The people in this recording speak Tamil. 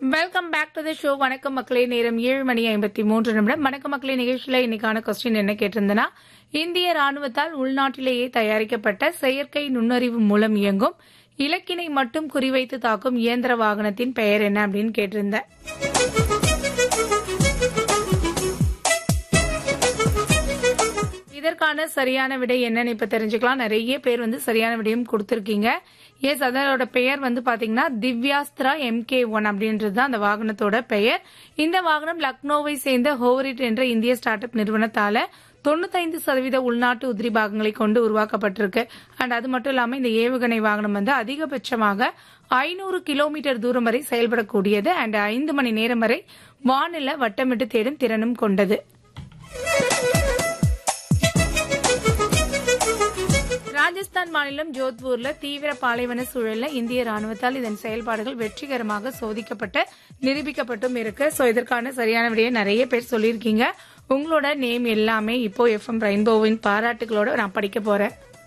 welcome back to the show வணக்கம் மக்களே நேரம் ஏழு மணி ஐம்பத்தி மூன்று நிமிடம் வணக்கம் மக்களே நிகழ்ச்சியில இன்னைக்கான கொஸ்டின் என்ன கேட்டிருந்தனா இந்திய ராணுவத்தால் உள்நாட்டிலேயே தயாரிக்கப்பட்ட செயற்கை நுண்ணறிவு மூலம் இயங்கும் இலக்கினை மட்டும் குறிவைத்து தாக்கும் இயந்திர வாகனத்தின் பெயர் என்ன அப்படின்னு கேட்டிருந்தேன் இதற்கான சரியான விடை என்னன்னு இப்ப தெரிஞ்சுக்கலாம் நிறைய பேர் வந்து சரியான விடையும் கொடுத்திருக்கீங்க எஸ் அதோட பெயர் வந்து பாத்தீங்கன்னா திவ்யாஸ்திரா எம்கே ஒன் அப்படின்றது தான் அந்த வாகனத்தோட பெயர் இந்த வாகனம் லக்னோவை சேர்ந்த ஹோவரிட் என்ற இந்திய ஸ்டார்ட் அப் நிறுவனத்தால தொண்ணூத்தைந்து சதவீத உள்நாட்டு உதிரி பாகங்களை கொண்டு உருவாக்கப்பட்டிருக்கு அண்ட் அது மட்டும் இல்லாம இந்த ஏவுகணை வாகனம் வந்து அதிகபட்சமாக ஐநூறு கிலோமீட்டர் தூரம் வரை செயல்படக்கூடியது அண்ட் ஐந்து மணி நேரம் வரை வானில வட்டமிட்டு தேடும் திறனும் கொண்டது ராஜஸ்தான் மாநிலம் ஜோத்பூர்ல தீவிர பாலைவன சூழல்ல இந்திய ராணுவத்தால் இதன் செயல்பாடுகள் வெற்றிகரமாக சோதிக்கப்பட்டு நிரூபிக்கப்பட்டும் இருக்கு சோ இதற்கான சரியான விடையை நிறைய பேர் சொல்லியிருக்கீங்க உங்களோட நேம் எல்லாமே இப்போ எஃப்எம் ரெயின்போவின் பாராட்டுகளோட நான் படிக்க போறேன்